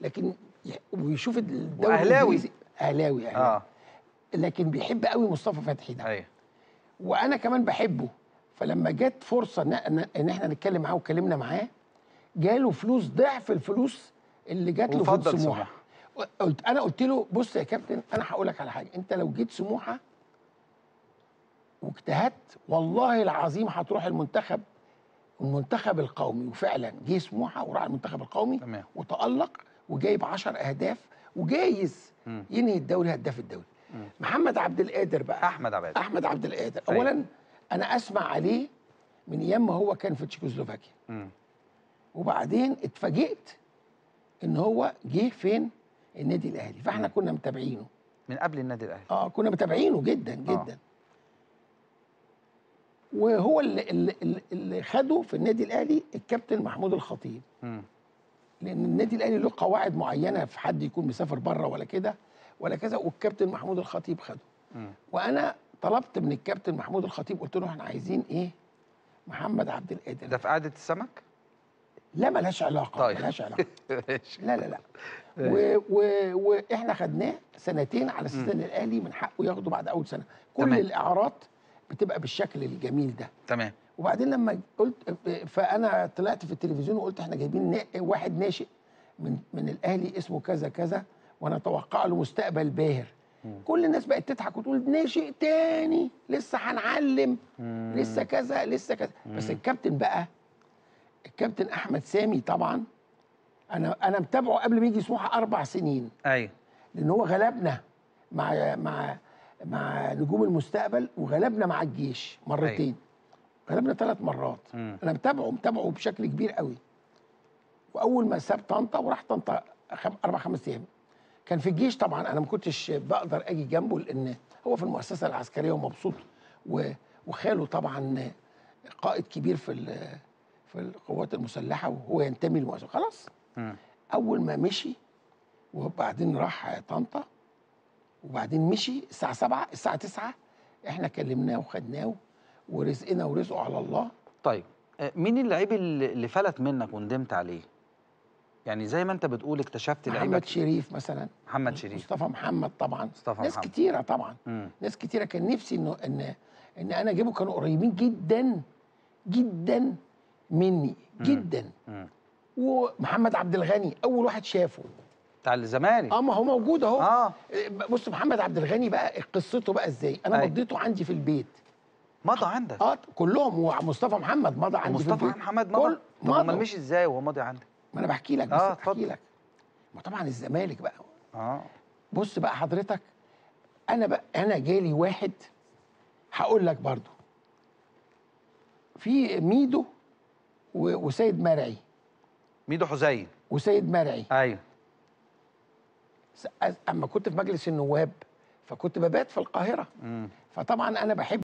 لكن ي- ويشوف الدوري وأهلاوي. الإنجليزي- اهلاوي اهلاوي اه لكن بيحب قوي مصطفى فتحي ده ايوه وانا كمان بحبه فلما جت فرصه ان ان إن احنا نتكلم معاه واتكلمنا معاه جاله فلوس ضعف الفلوس اللي جات له في وفضل سموحه قلت انا قلت له بص يا كابتن انا هقول لك على حاجه انت لو جيت سموحه واجتهدت والله العظيم هتروح المنتخب المنتخب القومي وفعلا جه سموحه وراح المنتخب القومي تمام. وتالق وجايب 10 اهداف وجايز مم. ينهي الدوري هداف الدوري محمد عبد القادر بقى احمد عباد احمد عبد القادر أيوة. اولا انا اسمع عليه من ايام ما هو كان في تشيكوسلوفاكيا مم. وبعدين اتفاجئت ان هو جه فين النادي الاهلي فاحنا كنا متابعينه من قبل النادي الاهلي اه كنا متابعينه جدا جدا وهو اللي, اللي, اللي خده في النادي الاهلي الكابتن محمود الخطيب مم. لان النادي الاهلي له قواعد معينه في حد يكون مسافر بره ولا كده ولا كذا والكابتن محمود الخطيب خده مم. وانا طلبت من الكابتن محمود الخطيب قلت له احنا عايزين ايه محمد عبد القادر ده في قعده السمك لا ملهاش علاقه طيب. ملهاش علاقه ماشي لا لا لا و و واحنا خدناه سنتين على اساس ان الاهلي من حقه ياخده بعد اول سنه كل تمام. الاعارات بتبقى بالشكل الجميل ده تمام وبعدين لما قلت فانا طلعت في التلفزيون وقلت احنا جايبين نا- واحد ناشئ من من الاهلي اسمه كذا كذا وانا اتوقع له مستقبل باهر كل الناس بقت تضحك وتقول ناشئ تاني لسه هنعلم لسه كذا لسه كذا بس الكابتن بقى الكابتن احمد سامي طبعا انا انا متابعه قبل ما يجي سموحه اربع سنين ايوه لان هو غلبنا مع مع مع نجوم المستقبل وغلبنا مع الجيش مرتين غلبنا ثلاث مرات مم. انا متابعه متابعه بشكل كبير قوي واول ما ساب طنطا وراح طنطا خم... اربع خمس ايام كان في الجيش طبعا انا ما كنتش بقدر اجي جنبه لان هو في المؤسسه العسكريه ومبسوط و... وخاله طبعا قائد كبير في ال... في القوات المسلحه وهو ينتمي للمؤسسه خلاص مم. اول ما مشي وبعدين راح طنطا وبعدين مشي الساعه 7 الساعه 9 احنا كلمناه وخدناه ورزقنا ورزقه على الله طيب آه، مين اللعيب اللي اللي فلت منك وندمت عليه يعني زي ما انت بتقول اكتشفت لعيبه محمد شريف مثلا محمد شريف مصطفى محمد طبعا مصطفى ناس محمد. كتيره طبعا مم. ناس كتيره كان نفسي انه ان ان انا اجيبه كانوا قريبين جدا جدا مني جدا مم. ومحمد عبد الغني اول واحد شافه بتاع الزمالك اه ما هو موجود اهو اه بص محمد عبد الغني بقى قصته بقى ازاي انا أيوة. مضيته عندي في البيت مضى عندك اه كلهم ومصطفى محمد مضى عندي في مصطفى البيت محمد كل مضى طب امال مضى مشي ازاي وهو ماضي عندك ما انا بحكي لك بس آه، بحكي اتفضل. لك ما طبعا الزمالك بقى اه بص بقى حضرتك انا بقى انا جالي واحد هقول لك برضو في ميدو و- وسيد مرعي ميدو حسين وسيد مرعي ايوه س- اما كنت في مجلس النواب فكنت ببات في القاهره مم. فطبعا انا بحب